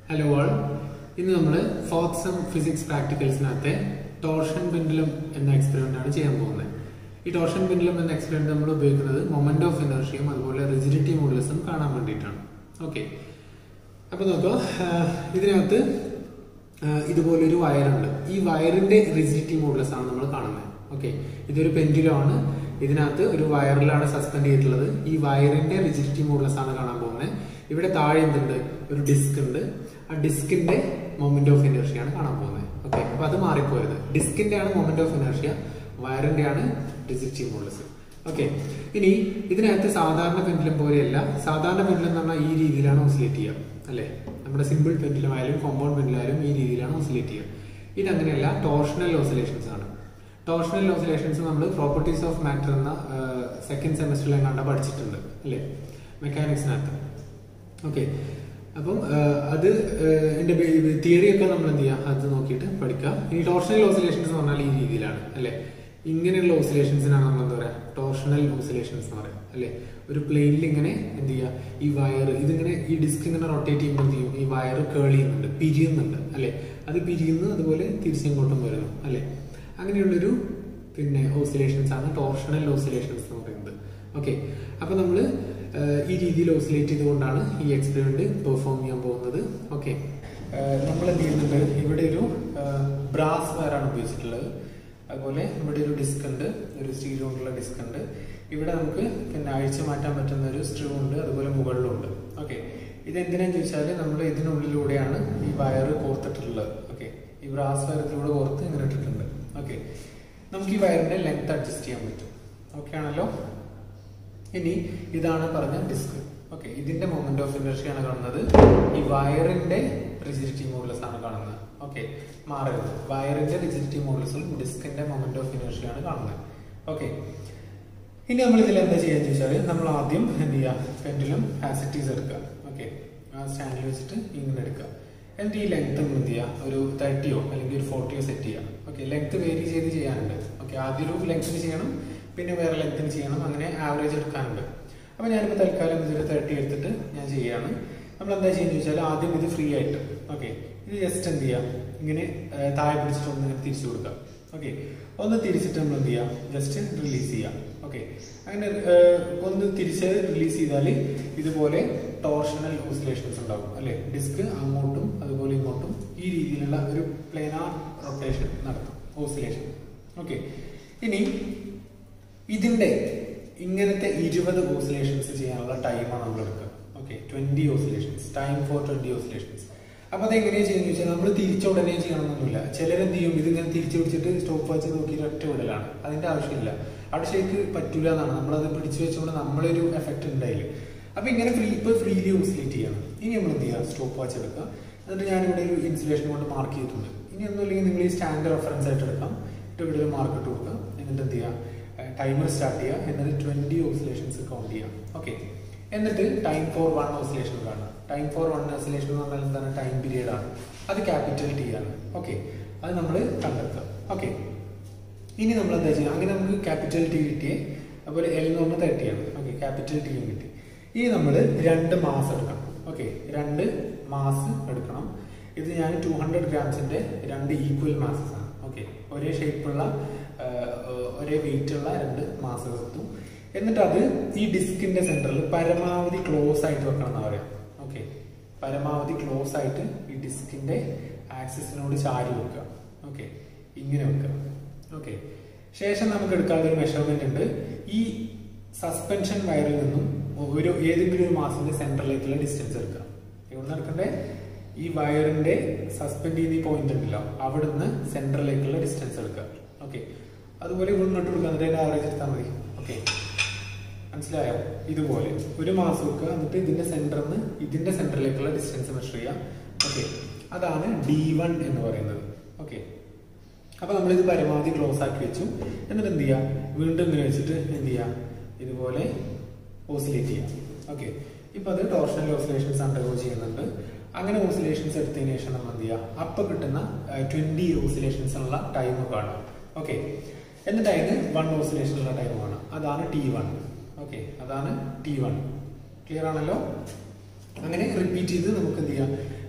hello all ഇന്ന് നമ്മൾ fourth sem physics പ്രാക്ടിക്കൽസിനകത്തെ ടോർഷൻ പെൻഡുലം എന്ന എക്സ്പെരിമെന്റ് ആണ് ചെയ്യാൻ പോകുന്നത് ഈ ടോർഷൻ പെൻഡുലം എന്ന എക്സ്പെരിമെന്റ് നമ്മൾ ഉപയോഗിക്കുന്നത് മൊമെന്റ് ഓഫ് ഇനർഷിയും അതുപോലെ റിജിഡിറ്റി മോഡുലസും കാണാൻ വേണ്ടിയിട്ടാണ് ഓക്കെ അപ്പൊ നോക്കൂ ആഹ് ഇതിനകത്ത് ആഹ് ഇതുപോലൊരു വയറുണ്ട് ഈ വയറിന്റെ റിജിഡിറ്റി മോഡുലസ് ആണ് നമ്മൾ കാണുന്നത് ഓക്കെ ഇതൊരു പെൻഡുലം ആണ് ഇതിനകത്ത് ഒരു വയറിലാണ് സസ്പെൻഡ് ചെയ്തിട്ടുള്ളത് ഈ വയറിന്റെ റിജിഡിറ്റി മോഡുലസ് ആണ് കാണാൻ പോകുന്നത് ഇവിടെ താഴെ എന്തുണ്ട് ഒരു ഡിസ്ക് ഉണ്ട് ആ ഡിസ്കിന്റെ മൊമെന്റ് ഓഫ് ഇനർഷ്യ ആണ് കാണാൻ പോകുന്നത് ഓക്കെ അപ്പൊ അത് മാറിപ്പോയത് ഡിസ്കിന്റെ ആണ് മൊമെന്റ് ഓഫ് ഇനർഷ്യ വയറിന്റെ ആണ് റിജിഡിറ്റി മോഡുലസ് ഓക്കെ ഇനി ഇതിനകത്ത് സാധാരണ പെൻഡുലം പോലെയല്ല സാധാരണ പെൻഡുലം എന്ന് പറഞ്ഞാൽ ഈ രീതിയിലാണ് ഓസിലേറ്റ് ചെയ്യുക അല്ലെ നമ്മുടെ സിമ്പിൾ പെൻഡുലം ആയാലും കോമ്പൗണ്ട് പെൻഡുലം ആയാലും ഈ രീതിയിലാണ് ഓസിലേറ്റ് ചെയ്യുക ഇതങ്ങനെയല്ല ടോർഷണൽ ഓസിലേഷൻസ് ആണ് ടോർഷണൽ ഓസിലേഷൻസ് നമ്മൾ പ്രോപ്പർട്ടീസ് ഓഫ് മാറ്റർ എന്ന സെക്കൻഡ് സെമസ്റ്ററിൽ കണ്ട പഠിച്ചിട്ടുണ്ട് അല്ലേ മെക്കാനിക്സിനകത്ത് ഓക്കെ അപ്പം ആ, അത് എന്റെ തിയറി ഒക്കെ നമ്മൾ എന്ത് ചെയ്യുക അത് നോക്കിയിട്ട് പഠിക്കുക ഇനി ടോർഷണൽ ഓസിലേഷൻസ് എന്ന് പറഞ്ഞാൽ ഈ രീതിയിലാണ് അല്ലെ ഇങ്ങനെയുള്ള ഓസിലേഷൻസിനാണ് നമ്മൾ എന്താ പറയാ ടോർഷണൽ ഓസിലേഷൻസ് എന്ന് പറയാം അല്ലെ ഒരു പ്ലെയിനിൽ ഇങ്ങനെ എന്ത് ചെയ്യുക ഈ വയർ ഇതിങ്ങനെ ഈ ഡിസ്ക് ഇങ്ങനെ റൊട്ടേറ്റ് ചെയ്യുമ്പോൾ എന്ത് ചെയ്യും ഈ വയർ കേൾ ചെയ്യുന്നുണ്ട് പിരിയുന്നുണ്ട് അല്ലെ അത് പിരിയുന്നു അതുപോലെ തിരിച്ചിങ്ങോട്ടും വരുന്നു അല്ലെ അങ്ങനെയുള്ളൊരു പിന്നെ ഓസിലേഷൻസ് ആണ് ടോർഷണൽ ഓസിലേഷൻസ് എന്ന് പറയുന്നത് ഓക്കെ അപ്പൊ നമ്മൾ ഈ രീതിയിൽ ഓസിലേറ്റ് ചെയ്തുകൊണ്ടാണ് ഈ എക്സ്പെരിമെന്റ് പെർഫോം ചെയ്യാൻ പോകുന്നത് ഓക്കെ നമ്മൾ എന്ത് ചെയ്യുന്നുണ്ട് ഇവിടെ ഒരു ബ്രാസ് വയറാണ് ഉപയോഗിച്ചിട്ടുള്ളത് അതുപോലെ ഇവിടെ ഒരു ഡിസ്ക് ഉണ്ട് ഒരു സ്റ്റീൽ കൊണ്ടുള്ള ഡിസ്ക് ഉണ്ട് ഇവിടെ നമുക്ക് പിന്നെ അഴിച്ചു മാറ്റാൻ പറ്റുന്ന ഒരു സ്ട്രൂ ഉണ്ട് അതുപോലെ മുകളിലും ഉണ്ട് ഓക്കെ ഇത് എന്തിനാന്ന് ചോദിച്ചാൽ നമ്മൾ ഇതിനുള്ളിലൂടെയാണ് ഈ വയർ കോർത്തിട്ടുള്ളത് ഓക്കെ ഈ ബ്രാസ് വയറത്തിലൂടെ കോർത്ത് ഇങ്ങനെ ഇട്ടിട്ടുണ്ട് ഓക്കെ നമുക്ക് ഈ വയറിന്റെ ലെങ്ത് അഡ്ജസ്റ്റ് ചെയ്യാൻ പറ്റും ഓക്കെ ആണല്ലോ ഇനി ഇതാണ് പറഞ്ഞ ഡിസ്ക് ഓക്കെ ഇതിന്റെ മൊമെന്റ് ഓഫ് ഇനർഷ്യ ആണ് കാണുന്നത് ഈ വയറിന്റെ റിജിഡിറ്റി മോഡുലസ് ആണ് കാണുന്നത് ഓക്കെ മാറരുത് വയറിന്റെ റിജിഡിറ്റി മോഡുലസും ഡിസ്കിന്റെ മൊമെന്റ് ഓഫ് ഇനർഷ്യ ആണ് കാണുന്നത് ഓക്കെ ഇനി നമ്മൾ ഇതിൽ എന്താ ചെയ്യാന്ന് ചോദിച്ചാൽ നമ്മൾ ആദ്യം എന്ത് ചെയ്യുക പെൻഡുലം ആസിറ്റീസ് എടുക്കുക ഓക്കെ ആ സ്റ്റാൻഡിൽ വെച്ചിട്ട് ഇങ്ങനെ എടുക്കുക എന്നിട്ട് ഈ ലെങ്ത് നമ്മൾ എന്ത് ചെയ്യുക ഒരു തേർട്ടിയോ അല്ലെങ്കിൽ ഒരു ഫോർട്ടിയോ സെറ്റ് ചെയ്യുക ഓക്കെ ലെങ്ത് വേരി ചെയ്ത് ചെയ്യാനുണ്ട് ഓക്കെ ആദ്യം ഒരു ലെങ്ത്തിന് ചെയ്യണം പിന്നെ വേറെ ലെങ്ത്തിന് ചെയ്യണം അങ്ങനെ ആവറേജ് എടുക്കാനുണ്ട് അപ്പൊ ഞാനിപ്പോൾ തൽക്കാലം ഇതൊരു തേർട്ടി എടുത്തിട്ട് ഞാൻ ചെയ്യാണ് നമ്മൾ എന്താ ചെയ്യുന്നത് ചോദിച്ചാൽ ആദ്യം ഇത് ഫ്രീ ആയിട്ട് ഓക്കെ ഇത് ജസ്റ്റ് എന്ത് ചെയ്യാം ഇങ്ങനെ ആ, താഴെ പിടിച്ചിട്ട് ഒന്ന് ഇങ്ങനെ തിരിച്ചു കൊടുക്കാം ഓക്കെ ഒന്ന് തിരിച്ചിട്ട് നമ്മൾ എന്ത് ചെയ്യാം ജസ്റ്റ് റിലീസ് ചെയ്യാം ഓക്കെ അങ്ങനെ ആ, ഒന്ന് തിരിച്ച് റിലീസ് ചെയ്താൽ ഇതുപോലെ ടോർഷണൽ ഓസിലേഷൻസ് ഉണ്ടാവും അല്ലെ ഡിസ്ക് അങ്ങോട്ടും അതുപോലെ ഇങ്ങോട്ടും ഈ രീതിയിലുള്ള ഒരു പ്ലേനാർ റൊട്ടേഷൻ നടത്തും ഓസിലേഷൻ ഓക്കെ ഇനി ഇതിന്റെ ഇങ്ങനത്തെ ഇരുപത് ഓസിലേഷൻസ് ചെയ്യാനുള്ള ടൈമാണ് നമ്മൾ എടുക്കുക okay twenty oscillations time for twenty oscillations അപ്പൊ അത് എങ്ങനെയാ ചെയ്യുന്നത് ചോദിച്ചാൽ നമ്മൾ തിരിച്ച ഉടനെ ചെയ്യണമെന്നൊന്നുമില്ല ചിലരെന്ത് ചെയ്യും ഇതിങ്ങനെ തിരിച്ചു പിടിച്ചിട്ട് സ്റ്റോപ്പ് വാച്ച് നോക്കി ഒറ്റ വിടലാണ് അതിന്റെ ആവശ്യമില്ല അവിടെ ശരിക്ക് പറ്റൂല എന്നാണ് നമ്മളത് പിടിച്ചു വെച്ചുകൊണ്ട് നമ്മളൊരു എഫക്ട് ഉണ്ടായില്ല അപ്പൊ ഇങ്ങനെ ഫ്രീ ഇപ്പൊ ഫ്രീലി ഓസിലേറ്റ് ചെയ്യണം ഇനി നമ്മൾ എന്ത് ചെയ്യുക സ്റ്റോപ്പ് വാച്ച് എടുക്കുക എന്നിട്ട് ഞാനിവിടെ ഒരു ഇൻസുലേഷൻ കൊണ്ട് മാർക്ക് ചെയ്തിട്ടുണ്ട് ഇനി ഒന്നുമില്ലെങ്കിൽ നിങ്ങൾ ഈ സ്റ്റാൻഡ് റെഫറൻസ് ആയിട്ട് എടുക്കാം എന്നിട്ട് ഇവിടെ ഒരു മാർക്ക് ഇട്ട് കൊടുക്കുക എന്നിട്ട് എന്ത് ചെയ്യുക ടൈമർ സ്റ്റാർട്ട് ചെയ്യുക എന്നിട്ട് ട്വന്റി ഓസിലേഷൻസ് കൗണ്ട് ചെയ്യാം ഓക്കെ എന്നിട്ട് ടൈം ഫോർ വൺ ഓസിലേഷൻ കാണുക ടൈം ഫോർ വൺ ഓസിലേഷൻ എന്ന് പറഞ്ഞാൽ എന്താണ് ടൈം പീരിയഡ് ആണ് അത് ക്യാപിറ്റൽ ടി ആണ് ഓക്കെ അത് നമ്മൾ കണ്ടെത്തുക ഓക്കെ ഇനി നമ്മൾ എന്താ ചെയ്യുക അങ്ങനെ നമുക്ക് ക്യാപിറ്റൽ ടി കിട്ടിയേ അതുപോലെ എൽ എന്ന് പറഞ്ഞാൽ തേർട്ടി ആണ് ഓക്കെ ക്യാപിറ്റൽ ടിയും കിട്ടി ഇനി നമ്മൾ രണ്ട് മാസ് എടുക്കണം ഓക്കെ രണ്ട് മാസ് എടുക്കണം ഇത് ഞാൻ ടു ഹൺഡ്രഡ് ഗ്രാംസിന്റെ രണ്ട് ഈക്വൽ മാസസ് ആണ് ഓക്കെ ഒരേ ഷേപ്പുള്ള ഒരേ വെയിറ്റ് ഉള്ള രണ്ട് മാസസ് എടുത്തു എന്നിട്ട് അത് ഈ ഡിസ്കിന്റെ സെന്ററിൽ പരമാവധി ക്ലോസ് ആയിട്ട് വെക്കണം എന്നാ പറയാം ഓക്കെ പരമാവധി ക്ലോസ് ആയിട്ട് ഈ ഡിസ്കിന്റെ ആക്സിസിനോട് ചാരി വെക്കുക ഓക്കെ ഇങ്ങനെ വെക്കുക ഓക്കെ ശേഷം നമുക്ക് എടുക്കാനുള്ള ഒരു മെഷർമെന്റ് ഉണ്ട് ഈ സസ്പെൻഷൻ വയറിൽ നിന്നും ഒരു ഏതെങ്കിലും ഒരു മാസത്തിന്റെ സെന്ററിലേക്കുള്ള ഡിസ്റ്റൻസ് എടുക്കുക എവിടെ എടുക്കണ്ടേ ഈ വയറിന്റെ സസ്പെൻഡ് ചെയ്യുന്ന ഈ പോയിന്റ് ഉണ്ടല്ലോ അവിടുന്ന് സെന്ററിലേക്കുള്ള ഡിസ്റ്റൻസ് എടുക്കുക ഓക്കെ അതുപോലെ ഇവിടെ ഇങ്ങോട്ട് കൊടുക്കുക എന്നിട്ട് അതിന്റെ ആവറേജ് എടുത്താൽ മതി ഓക്കെ മനസ്സിലായോ ഇതുപോലെ ഒരു മാസം വെക്കുക എന്നിട്ട് ഇതിന്റെ സെന്ററിൽ നിന്ന് ഇതിന്റെ സെന്ററിലേക്കുള്ള ഡിസ്റ്റൻസ് മെഷർ ചെയ്യാം ഓക്കെ അതാണ് ഡി വൺ എന്ന് പറയുന്നത് ഓക്കെ അപ്പൊ നമ്മളിത് പരമാവധി ക്ലോസ് ആക്കി വെച്ചു എന്നിട്ട് എന്ത് ചെയ്യാം വീണ്ടും ഇങ്ങനെ വെച്ചിട്ട് എന്ത് ചെയ്യാം ഇതുപോലെ ഓസിലേറ്റ് ചെയ്യാം ഓക്കെ ഇപ്പൊ അത് ടോർഷണൽ ഓസിലേഷൻസ് അണ്ടർഗോ ചെയ്യുന്നുണ്ട് അങ്ങനെ ഓസിലേഷൻസ് എടുത്തതിന് ശേഷം നമ്മൾ എന്ത് ചെയ്യുക അപ്പൊ കിട്ടുന്ന ട്വന്റി ഓസിലേഷൻസ് ഉള്ള ടൈം കാണാം ഓക്കെ എന്നിട്ട് അതിന് വൺ ഓസിലേഷൻ ഉള്ള ടൈം കാണാം അതാണ് ടി വൺ ഓക്കെ അതാണ് ടി വൺ ക്ലിയർ ആണല്ലോ അങ്ങനെ റിപ്പീറ്റ് ചെയ്ത് നമുക്ക് എന്ത് ചെയ്യാം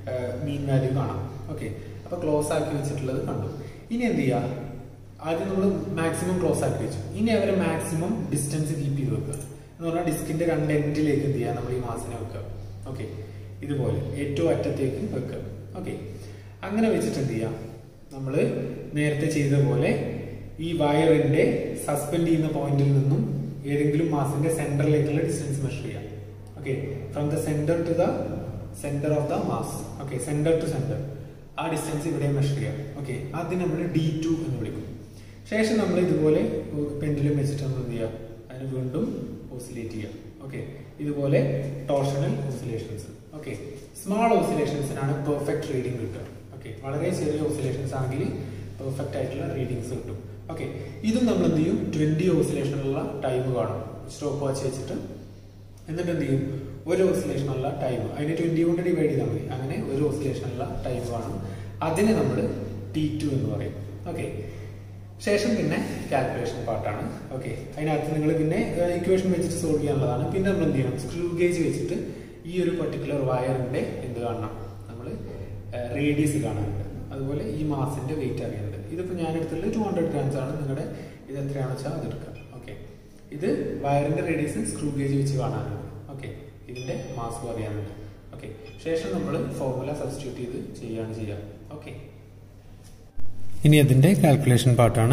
മീൻ വാല്യൂ കാണാം ഓക്കെ അപ്പൊ ക്ലോസ് ആക്കി വെച്ചിട്ടുള്ളത് കണ്ടു ഇനി എന്ത് ചെയ്യുക ആദ്യം നമ്മൾ മാക്സിമം ക്ലോസ് ആക്കി വെച്ചു ഇനി അവരെ മാക്സിമം ഡിസ്റ്റൻസ് കീപ്പ് ചെയ്ത് വെക്കുക എന്ന് പറഞ്ഞാൽ ഡിസ്കിന്റെ രണ്ട് എൻഡിലേക്ക് എന്ത് ചെയ്യുക നമ്മൾ ഈ മാസിനെ വെക്കുക ഓക്കെ ഇതുപോലെ ഏറ്റവും അറ്റത്തേക്ക് വെക്കുക ഓക്കെ അങ്ങനെ വെച്ചിട്ട് എന്ത് ചെയ്യാം നമ്മൾ നേരത്തെ ചെയ്ത പോലെ ഈ വയറിന്റെ സസ്പെൻഡ് ചെയ്യുന്ന പോയിന്റിൽ നിന്നും ഏതെങ്കിലും മാസിന്റെ സെന്ററിലേക്കുള്ള ഡിസ്റ്റൻസ് മെഷർ ചെയ്യാം okay from the centre to the centre of the mass okay centre to centre ആ ഡിസ്റ്റൻസ് ഇവിടെ മെഷർ ചെയ്യാം ഓക്കെ അതിന് നമ്മൾ ഡി ടു എന്ന് വിളിക്കും ശേഷം നമ്മൾ ഇതുപോലെ പെൻഡിലും വെച്ചിട്ട് നമ്മൾ എന്ത് ചെയ്യാം അതിന് വീണ്ടും ഓസിലേറ്റ് ചെയ്യാം ഓക്കെ ഇതുപോലെ ടോർഷണൽ ഓസിലേഷൻസ് ഓക്കെ സ്മാൾ ഓസിലേഷൻസിനാണ് പെർഫെക്റ്റ് റീഡിംഗ് കിട്ടുക ഓക്കെ വളരെ ചെറിയ ഓസിലേഷൻസ് ആണെങ്കിൽ പെർഫെക്റ്റ് ആയിട്ടുള്ള റീഡിങ്സ് കിട്ടും ഓക്കെ ഇതും നമ്മൾ എന്ത് ചെയ്യും ട്വന്റി ഓസിലേഷനുള്ള ടൈം കാണും സ്റ്റോപ്പ് വാച്ച് വെച്ചിട്ട് എന്നിട്ട് എന്ത് ചെയ്യും ഒരു ഓസിലേഷനുള്ള ടൈം അതിനെ ട്വന്റി കൊണ്ട് ഡിവൈഡ് ചെയ്താൽ മതി അങ്ങനെ ഒരു ഓസിലേഷനുള്ള ടൈം കാണും അതിനെ നമ്മൾ ടി ടു എന്ന് പറയും ഓക്കെ ശേഷം പിന്നെ കാൽക്കുലേഷൻ പാർട്ടാണ് ഓക്കെ അതിനകത്ത് നിങ്ങൾ പിന്നെ ഇക്വേഷൻ വെച്ചിട്ട് സോൾവ് ചെയ്യാനുള്ളതാണ് പിന്നെ നമ്മൾ എന്ത് ചെയ്യണം സ്ക്രൂ ഗേജ് വെച്ചിട്ട് ഈ ഒരു പർട്ടിക്കുലർ വയറിന്റെ എന്ത് കാണണം നമ്മൾ റേഡിയസ് കാണാനുണ്ട് അതുപോലെ ഈ മാസിന്റെ വെയിറ്റ് അറിയാനുണ്ട് ഇതിപ്പോൾ ഞാൻ എടുത്തുള്ളത് ടു ഹൺഡ്രഡ് ഗ്രാംസ് ആണ് നിങ്ങളുടെ ഇത് എത്രയാണെന്ന് വെച്ചാൽ അതെടുക്കുക ഓക്കെ ഇത് വയറിന്റെ റേഡിയസ് സ്ക്രൂ ഗേജ് വെച്ച് കാണാനുണ്ട് ഓക്കെ ഇതിന്റെ മാസ് അറിയാനുണ്ട് ഓക്കെ ശേഷം നമ്മൾ ഫോർമുല സബ്സ്റ്റിറ്റ്യൂട്ട് ചെയ്ത് ചെയ്യുകയാണ് ചെയ്യുക ഓക്കെ ഇനി അതിന്റെ കാൽക്കുലേഷൻ പാർട്ടാണ്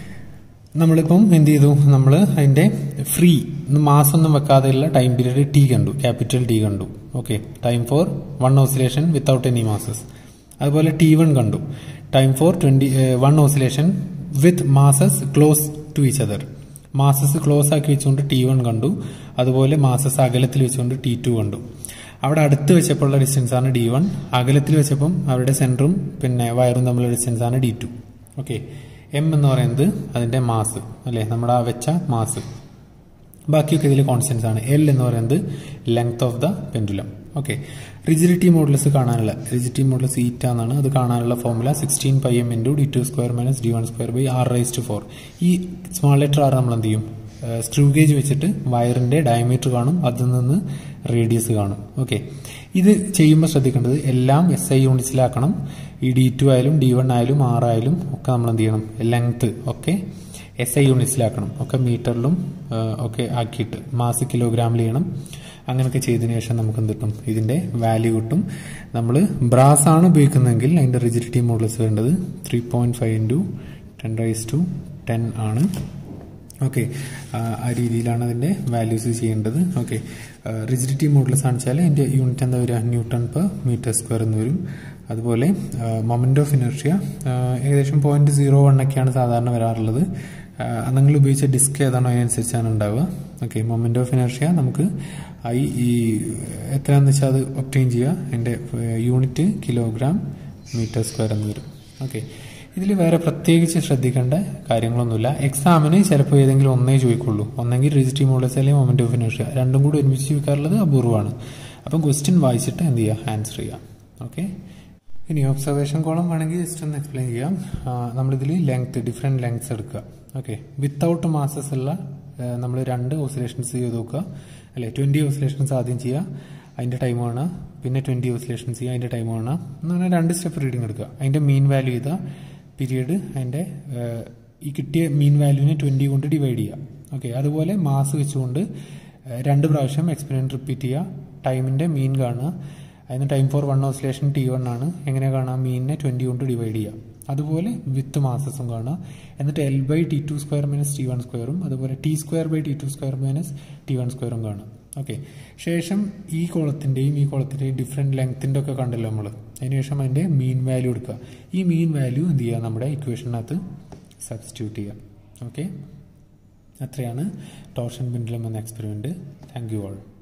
നമ്മളിപ്പം എന്ത് ചെയ്തു നമ്മൾ അതിന്റെ ഫ്രീ മാസൊന്നും വെക്കാതെയുള്ള ടൈം പീരീഡ് ടി കണ്ടു ക്യാപിറ്റൽ ടി കണ്ടു okay time for one oscillation without any masses അതുപോലെ ടി വൺ കണ്ടു time for twenty one oscillation with masses close to each other masses close ആക്കി വെച്ചുകൊണ്ട് ടി വൺ കണ്ടു അതുപോലെ മാസസ് അകലത്തിൽ വെച്ചുകൊണ്ട് ടി ടു കണ്ടു അവിടെ അടുത്ത് വെച്ചപ്പോഴുള്ള ഡിസ്റ്റൻസ് ആണ് ഡി വൺ അകലത്തിൽ വെച്ചപ്പം അവരുടെ സെന്ററും പിന്നെ വയറും തമ്മിലുള്ള ഡിസ്റ്റൻസ് ആണ് ഡി ടു ഓക്കെ എം എന്ന് പറയുന്നത് അതിന്റെ മാസ് അല്ലെ നമ്മുടെ ആ വെച്ച മാസ് ബാക്കിയൊക്കെ ഇതിൽ കോൺസ്റ്റൻസ് ആണ് എൽ എന്ന് പറയുന്നത് length of the pendulum okay rigidity modulus കാണാനുള്ള റിജിഡിറ്റി മോഡൽസ് ഈറ്റ എന്നാണ് അത് കാണാനുള്ള formula sixteen pi M into D two square minus D one square by R raise to four ഈ സ്മാൾ ലെറ്റർ ആർ നമ്മൾ എന്ത് ചെയ്യും സ്ക്രൂ ഗേജ് വെച്ചിട്ട് വയറിന്റെ ഡയമീറ്റർ കാണും അതിൽ നിന്ന് റേഡിയസ് കാണും ഓക്കെ ഇത് ചെയ്യുമ്പോൾ ശ്രദ്ധിക്കേണ്ടത് എല്ലാം എസ് ഐ യൂണിറ്റ്സിലാക്കണം ഈ ഡി ടു ആയാലും ഡി വൺ ആയാലും ആർ ആയാലും ഒക്കെ നമ്മൾ എന്ത് ചെയ്യണം ലെങ്ത് ഒക്കെ എസ് ഐ യൂണിറ്റ്സിലാക്കണം ഒക്കെ മീറ്ററിലും ഒക്കെ ആക്കിയിട്ട് മാസ് കിലോഗ്രാമിൽ ചെയ്യണം അങ്ങനെയൊക്കെ ചെയ്തതിനു ശേഷം നമുക്ക് എന്ത് കിട്ടും ഇതിന്റെ വാല്യൂ കിട്ടും നമ്മൾ ബ്രാസ് ആണ് ഉപയോഗിക്കുന്നതെങ്കിൽ അതിന്റെ റിജിഡിറ്റി മോഡൽസ് വേണ്ടത് three point five into ten raise to ten ആണ് ഓക്കെ ആ രീതിയിലാണ് അതിന്റെ വാല്യൂസ് ചെയ്യേണ്ടത് ഓക്കെ റിജിഡിറ്റി മോഡൽസ് ആണെച്ചാൽ അതിന്റെ യൂണിറ്റ് എന്താ വരിക ന്യൂട്ടൺ പെർ മീറ്റർ സ്ക്വയർ എന്ന് വരും അതുപോലെ മൊമെന്റ് ഓഫ് ഇനർഷ്യ ഏകദേശം പോയിന്റ് സീറോ വൺ ഒക്കെയാണ് സാധാരണ വരാറുള്ളത് നിങ്ങൾ ഉപയോഗിച്ച ഡിസ്ക് ഏതാണോ അതിനനുസരിച്ചാണ് ഉണ്ടാവുക ഓക്കെ മൊമെന്റ് ഓഫ് ഇനർഷ്യ നമുക്ക് ഐ ഈ എത്രയാണെന്ന് വെച്ചാൽ അത് ഒപ്റ്റെയിൻ ചെയ്യുക അതിന്റെ യൂണിറ്റ് കിലോഗ്രാം മീറ്റർ സ്ക്വയർ എന്ന് വരും ഓക്കെ ഇതിൽ വേറെ പ്രത്യേകിച്ച് ശ്രദ്ധിക്കേണ്ട കാര്യങ്ങളൊന്നുമില്ല എക്സാമിന് ചിലപ്പോൾ ഏതെങ്കിലും ഒന്നേ ചോദിക്കുള്ളൂ ഒന്നെങ്കിൽ റിജിറ്റി മോഡൽസ് അല്ലെങ്കിൽ മൊമെന്റ് ഓഫ് ഇനർഷ്യ രണ്ടും കൂടി ഒരുമിച്ച് ചോദിക്കാറുള്ളത് അപൂർവമാണ് അപ്പം ക്വസ്റ്റ്യൻ വായിച്ചിട്ട് എന്ത് ചെയ്യുക ആൻസർ ചെയ്യാം ഓക്കെ ഇനി ഒബ്സർവേഷൻ കോളം വേണമെങ്കിൽ ജസ്റ്റ് ഒന്ന് എക്സ്പ്ലെയിൻ ചെയ്യാം നമ്മളിതിൽ ലെങ്ത് ഡിഫറെൻറ്റ് ലെങ്ത്സ് എടുക്കുക ഓക്കെ വിത്തൗട്ട് മാസസ് ഉള്ള നമ്മൾ രണ്ട് ഓസിലേഷൻസ് ചെയ്ത് നോക്കുക അല്ലെ ട്വൻറ്റി ഓസിലേഷൻസ് ആദ്യം ചെയ്യുക അതിൻ്റെ ടൈം കാണുക പിന്നെ ട്വൻറ്റി ഓസിലേഷൻസ് ചെയ്യുക അതിൻ്റെ ടൈം കാണുക എന്ന് പറഞ്ഞാൽ രണ്ട് സ്റ്റെപ്പ് റീഡിംഗ് എടുക്കുക അതിൻ്റെ മീൻ വാല്യൂ ചെയ്താൽ പീരീഡ് അതിൻ്റെ ഈ കിട്ടിയ മീൻ വാല്യൂവിനെ ട്വൻറ്റി കൊണ്ട് ഡിവൈഡ് ചെയ്യുക ഓക്കെ അതുപോലെ മാസ് വെച്ചുകൊണ്ട് രണ്ട് പ്രാവശ്യം എക്സ്പെരിമെൻറ്റ് റിപ്പീറ്റ് ചെയ്യുക ടൈമിൻ്റെ മീൻ കാണുക അതിന് time for one oscillation T one ആണ് എങ്ങനെ കാണാം മീനിനെ ട്വൻറ്റി കൊണ്ട് ഡിവൈഡ് ചെയ്യുക അതുപോലെ വിത്ത് മാസസും കാണാം എന്നിട്ട് L by T two square minus T one സ്ക്വയറും അതുപോലെ T square by T two square minus T one സ്ക്വയറും കാണാം ഓക്കെ ശേഷം ഈ കോളത്തിൻ്റെയും ഈ കോളത്തിൻ്റെയും ഡിഫറെൻറ്റ് ലെങ്ത്തിൻ്റെ ഒക്കെ കണ്ടല്ലോ നമ്മൾ അതിനുശേഷം അതിൻ്റെ മീൻ വാല്യൂ എടുക്കുക ഈ മീൻ വാല്യൂ എന്ത് ചെയ്യുക നമ്മുടെ ഇക്വേഷനകത്ത് സബ്സ്റ്റിറ്റ്യൂട്ട് ചെയ്യുക ഓക്കെ അത്രയാണ് ടോർഷൻ പെൻഡുലം എന്ന എക്സ്പെരിമെൻറ്റ് താങ്ക് യു ഓൾ